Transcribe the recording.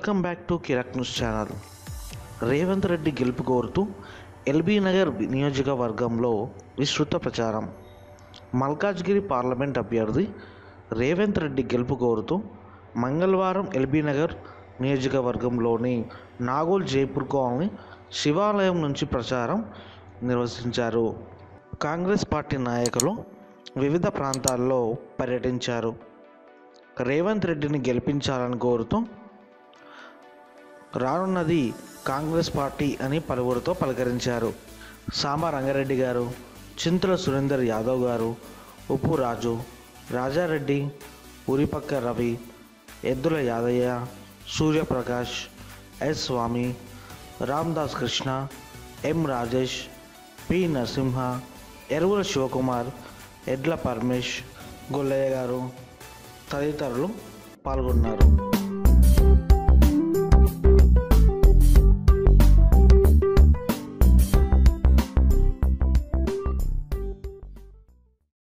welcome back to Kiraak news channel Revanth Reddy గెలుపు కోరుతూ LB Nagar నియోజకవర్గంలో విస్తృత ప్రచారం మల్కాజ్గిరి పార్లమెంట్ అభ్యర్థి రేవంత్ రెడ్డి గెలుపు కోరుతూ మంగళవారం ఎల్బీ నగర్ నియోజకవర్గంలోని నాగోల్ జైపూర్ కాలనీ శివాలయం నుంచి ప్రచారం నిర్వహించారు కాంగ్రెస్ పార్టీ నాయకులు వివిధ ప్రాంతాల్లో పర్యటించారు రేవంత్ రెడ్డిని గెలిపించాలని కోరుతూ రానున్నది కాంగ్రెస్ పార్టీ అని పలువురితో పలకరించారు సాంబ రంగారెడ్డి గారు చింతల సురేందర్ యాదవ్ గారు ఉప్పు రాజు Rajareddy Uripakka Ravi Eddula Yadaiah Suryaprakash S Swamy Ramdas Krishna M Rajesh P Narasimha Eruvula Shivakumar ఎడ్ల పరమేష్ గొల్లయ్య గారు తదితరులు పాల్గొన్నారు